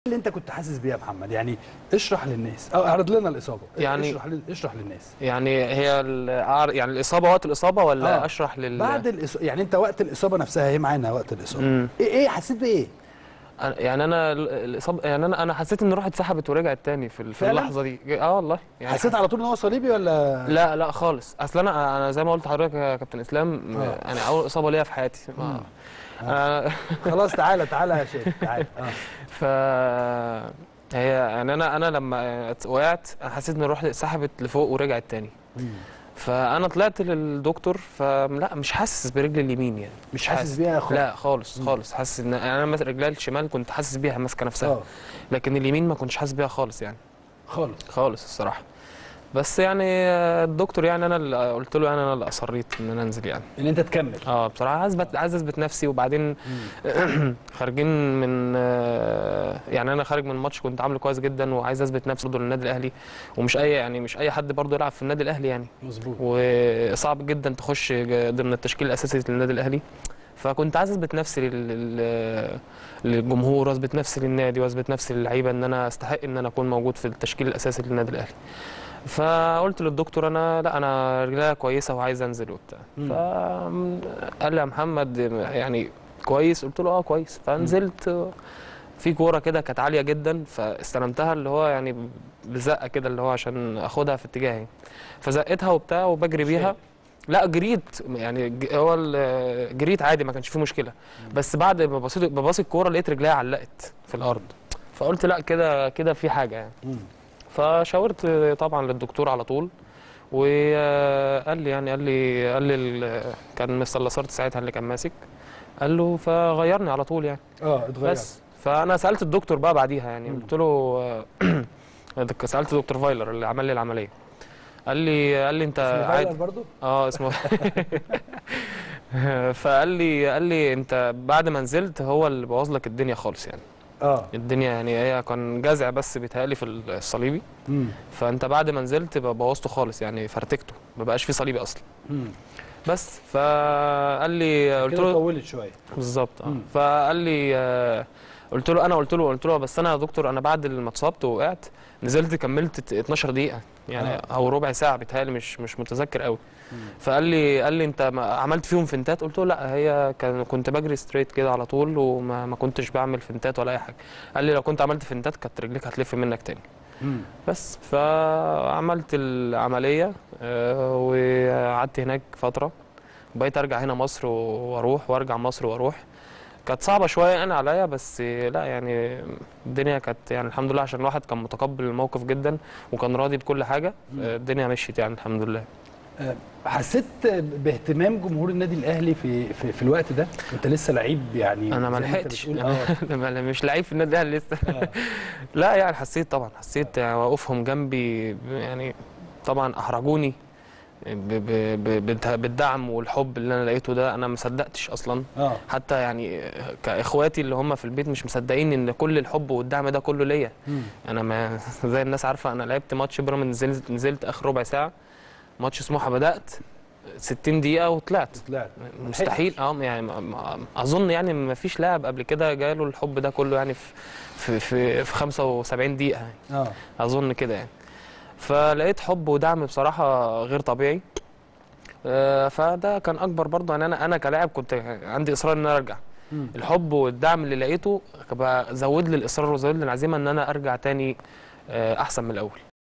اللي انت كنت حاسس بيها يا محمد يعني اشرح للناس او اعرض لنا الاصابه يعني- اشرح لل- اشرح للناس يعني هي ال- يعني الاصابه وقت الاصابه ولا آه. اشرح لل بعد الإصابة يعني انت وقت الاصابه نفسها هي معانا وقت الاصابه مم. ايه ايه حسيت بايه أنا- يعني انا ال- الاصابه يعني انا انا حسيت ان روحي اتسحبت ورجعت تاني في ال- في فعلاً؟ اللحظه دي اه والله يعني حسيت على طول ان هو صليبي ولا لا لا خالص اصل انا انا زي ما قلت لحضرتك يا كابتن اسلام آه. انا اول اصابه ليا في حياتي ما- انا خلاص تعالى تعالى يا شيخ تعالى اه ف هي يعني انا انا لما وقعت حسيت ان روحي اتسحبت لفوق ورجعت تاني مم. فانا طلعت للدكتور فلا مش حاسس برجلي اليمين يعني مش حاسس بيها خالص لا خالص خالص حاسس ان يعني انا مثلا رجلي الشمال كنت حاسس بيها ماسكه نفسها اه لكن اليمين ما كنتش حاسس بيها خالص يعني خالص خالص الصراحه بس يعني آه، الدكتور يعني انا اللي قلت له يعني انا اللي اصريت ان انا انزل يعني ان انت تكمل اه بصراحه عايز أثبت- عايز اثبت نفسي وبعدين خارجين من آه، يعني انا خارج من ماتش كنت عامله كويس جدا وعايز اثبت نفسي برضه للنادي الاهلي ومش اي يعني مش اي حد برضه يلعب في النادي الاهلي يعني مظبوط وصعب جدا تخش ج- ضمن التشكيل الاساسي للنادي الاهلي فكنت عايز اثبت نفسي لل- لل- للجمهور واثبت نفسي للنادي واثبت نفسي للعيبه ان انا استحق ان انا اكون موجود في التشكيل الاساسي للنادي الاهلي فقلت للدكتور انا لا انا رجليا كويسه وعايز انزل وبتاع مم. فقال لي يا محمد يعني كويس قلت له اه كويس فنزلت في كوره كده كانت عاليه جدا فاستلمتها اللي هو يعني بزقه كده اللي هو عشان اخدها في اتجاهي فزقتها وبتاع وبجري بيها لا جريت يعني ج- هو ال- جريت عادي ما كانش فيه مشكله بس بعد ما بصيت بباصي الكوره لقيت رجليها علقت في الارض فقلت لا كده كده في حاجه يعني مم. فشاورت طبعا للدكتور على طول وقال لي يعني قال لي قال لي ال- كان مستر لاسارت ساعتها اللي كان ماسك قال له فغيرني على طول يعني اه اتغير بس فانا سالت الدكتور بقى بعديها يعني مم. قلت له سالت دكتور فايلر اللي عمل لي العمليه قال لي قال لي انت اسمه عادي فايلر برضو اه اسمه فقال لي قال لي انت بعد ما نزلت هو اللي بوظ لك الدنيا خالص يعني اه الدنيا يعني هي كان جزع بس بيتهيألي في الصليبي مم. فانت بعد ما نزلت بقى بوظته خالص يعني فرتكته ما بقاش فيه صليبي اصلا مم. بس فقال لي قلت كده له طولت شويه بالظبط اه مم. فقال لي آه، قلت له انا قلت له قلت له بس انا يا دكتور انا بعد ما اتصبت ووقعت نزلت كملت ت- 12 دقيقه يعني آه. او ربع ساعه بيتهيألي مش مش متذكر قوي مم. فقال لي قال لي انت ما عملت فيهم فنتات قلت له لا هي كان كنت بجري ستريت كده على طول وما ما كنتش بعمل فنتات ولا اي حاجه قال لي لو كنت عملت فنتات كانت رجليك هتلف منك تاني مم. بس فعملت العملية آه، وقعدت هناك فترة بقيت ارجع هنا مصر واروح وارجع مصر واروح كانت صعبة شوية يعني عليا بس لا يعني الدنيا كانت يعني الحمد لله عشان الواحد كان متقبل الموقف جدا وكان راضي بكل حاجة آه، الدنيا مشيت يعني الحمد لله آه، حسيت باهتمام جمهور النادي الاهلي في في, في الوقت ده انت لسه لعيب يعني انا ما زي انت لحقتش بتقول، اه أنا مش لعيب في النادي الاهلي لسه آه. لا يعني حسيت طبعا حسيت يعني وقوفهم جنبي يعني طبعا احرجوني ب- ب- ب- بالت- بالدعم والحب اللي انا لقيته ده انا ما صدقتش اصلا اه حتى يعني كاخواتي اللي هم في البيت مش مصدقين ان كل الحب والدعم ده كله ليا مم. انا ما زي الناس عارفه انا لعبت ماتش بيراميدز نزلت, نزلت اخر ربع ساعه ماتش سموحه بدات 60 دقيقه وطلعت طلعت مستحيل اه يعني ما- ما- اظن يعني ما فيش لاعب قبل كده جاله الحب ده كله يعني في في في, في 75 دقيقه يعني. اه اظن كده يعني فلقيت حب ودعم بصراحه غير طبيعي آه، فده كان اكبر برضه يعني انا انا كلاعب كنت عندي اصرار ان انا ارجع مم. الحب والدعم اللي لقيته بقى زود لي الاصرار وزود لي العزيمه ان انا ارجع تاني آه، احسن من الاول